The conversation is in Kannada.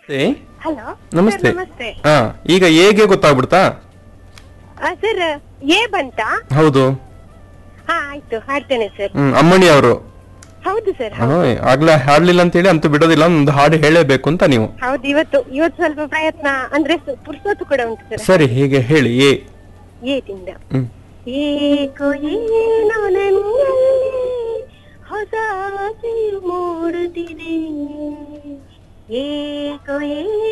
ಏ ಹಲೋ ನಮಸ್ತೆ ನಮಸ್ತೆ ಹಾ ಈಗ ಹೇಗೆ ಗೊತ್ತಾಗ್ಬಿಡ್ತಾ ಸರ್ ಏ ಬಂತಾ ಹೌದು ಹಾ ಆಯ್ತು ಹಾಡ್ತೇನೆ ಸರ್ ಹ್ಮ್ ಅಮ್ಮಣಿ ಅವರು ಹೌದು ಸರ್ ಆಗ್ಲೇ ಹಾಡ್ಲಿಲ್ಲ ಅಂತ ಹೇಳಿ ಅಂತೂ ಬಿಡೋದಿಲ್ಲ ಒಂದು ಹಾಡು ಹೇಳಬೇಕು ಅಂತ ನೀವು ಹೌದು ಇವತ್ತು ಇವತ್ತು ಸ್ವಲ್ಪ ಪ್ರಯತ್ನ ಅಂದ್ರೆ ಸು- ಪುರ್ಸೊತ್ತು ಕೂಡ ಉಂಟು ಸರ್ ಸರಿ ಹೀಗೆ ಹೇಳಿ ಏ ಏದಿಂದ ಹ್ಮ್ ಏಕೋ ಏನೋ ನನ್ನಲ್ಲಿ ಹೊಸ ಆಸೆಯು ಮೂಡುತ್ತಿದೆ ಏಕೋ ಏನೋ